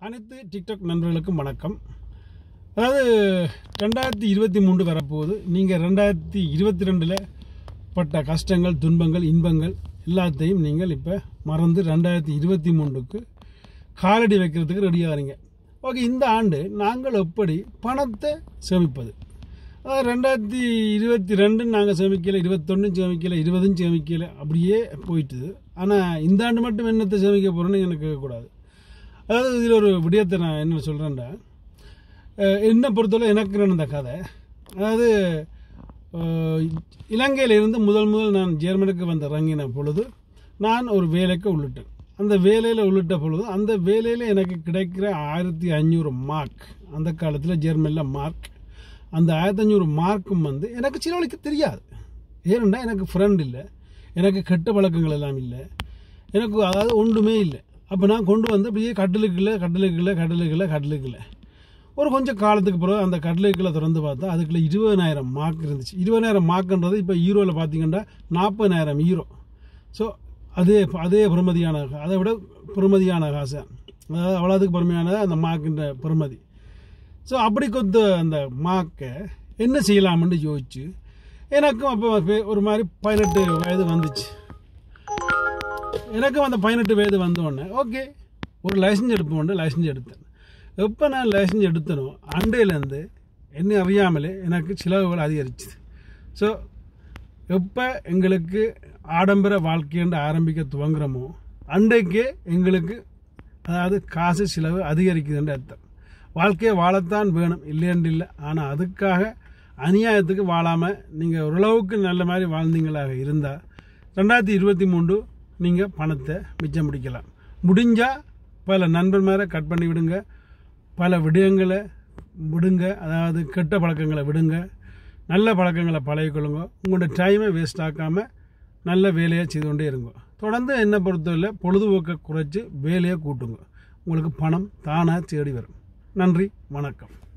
அனைத்து டிக்டாக் நண்பர்களுக்கும் வணக்கம் அதாவது ரெண்டாயிரத்தி இருபத்தி மூன்று வரப்போகுது நீங்கள் ரெண்டாயிரத்தி இருபத்தி ரெண்டில் பட்ட கஷ்டங்கள் துன்பங்கள் இன்பங்கள் எல்லாத்தையும் நீங்கள் இப்போ மறந்து ரெண்டாயிரத்தி இருபத்தி மூன்றுக்கு காலடி வைக்கிறதுக்கு ரெடி ஆகிறீங்க ஓகே இந்த ஆண்டு நாங்கள் எப்படி பணத்தை சேமிப்பது அதாவது ரெண்டாயிரத்தி இருபத்தி ரெண்டு நாங்கள் சேமிக்கல இருபத்தொன்னு சேமிக்கல இருபதும் சேமிக்கல அப்படியே போயிட்டுது ஆனால் இந்த ஆண்டு மட்டும் என்னத்தை சேமிக்க போகிறோன்னு எனக்கு கேட்கக்கூடாது அதாவது இதில் ஒரு விடயத்தை நான் என்ன சொல்கிறேன்டா என்னை பொறுத்தவரை எனக்கு நடந்த கதை அதாவது அஹ், இலங்கையிலிருந்து முதல் முதல் நான் ஜெர்மனுக்கு வந்து இறங்கின பொழுது நான் ஒரு வேலைக்கு உள்ளிட்டேன் அந்த வேலையில் உள்ளிட்ட பொழுது அந்த வேலையில் எனக்கு கிடைக்கிற ஆயிரத்தி ஐநூறு மார்க் அந்த காலத்தில் ஜெர்மனில் மார்க் அந்த ஆயிரத்தி ஐநூறு மார்க்கும் வந்து எனக்கு செலவழிக்க தெரியாது ஏன்னா எனக்கு ஃப்ரெண்ட் இல்லை எனக்கு கெட்ட பழக்கங்கள் எல்லாம் இல்லை எனக்கு அதாவது ஒன்றுமே இல்லை அப்போ நான் கொண்டு வந்து அப்படியே கட்டலுக்குள்ள கட்டலுக்குள்ள கட்டலுக்குள்ள கட்டலுக்குள்ள ஒரு கொஞ்சம் காலத்துக்கு பிறகு அந்த கடலுக்குள்ள திறந்து பார்த்தா அதுக்குள்ள இருபதனாயிரம் மார்க் இருந்துச்சு இருபதனாயிரம் மார்க்ன்றது இப்போ ஈரோவில் பார்த்தீங்கன்னா நாற்பதாயிரம் ஈரோ ஸோ அதே அதே பெருமதியான அதை விட பெருமதியான காசு அதாவது அவ்வளோதுக்கு பெருமையானது அந்த மார்க்கின்ற பெருமதி ஸோ அப்படி கொத்த அந்த மார்க்கை என்ன செய்யலாம்னு யோசிச்சு எனக்கும் அப்போ ஒரு மாதிரி பதினெட்டு வயது வந்துச்சு எனக்கும் அந்த பதினெட்டு வயது வந்த உடனே ஓகே ஒரு லைசன்ஸ் எடுப்போம் லைசன்ஸ் எடுத்தேன் எப்போ நான் லைசன்ஸ் எடுத்தனோ அண்டையிலேருந்து என்ன அறியாமலே எனக்கு செலவுகள் அதிகரிச்சுது ஸோ எப்போ எங்களுக்கு ஆடம்பர வாழ்க்கையென்று ஆரம்பிக்க துவங்குறோமோ அன்றைக்கே எங்களுக்கு அதாவது காசு செலவு அதிகரிக்குதுன்ற அர்த்தம் வாழ்க்கையை வாழத்தான் வேணும் இல்லைன்னு இல்லை ஆனால் அதுக்காக அநியாயத்துக்கு வாழாமல் நீங்கள் ஓரளவுக்கு நல்ல மாதிரி வாழ்ந்தீங்களாக இருந்தால் ரெண்டாயிரத்தி இருபத்தி மூன்று நீங்கள் பணத்தை மிச்சம் முடிக்கலாம் முடிஞ்சால் பல நண்பர்மாரை கட் பண்ணி விடுங்க பல விடயங்களை விடுங்க அதாவது கெட்ட பழக்கங்களை விடுங்க நல்ல பழக்கங்களை பழகிக்கொள்ளுங்க உங்களோட டைமை வேஸ்ட் ஆக்காமல் நல்ல வேலையை செய்து கொண்டே இருங்க தொடர்ந்து என்னை பொறுத்தவரை பொழுதுபோக்கை குறைச்சி வேலையை கூட்டுங்க உங்களுக்கு பணம் தானாக தேடி வரும் நன்றி வணக்கம்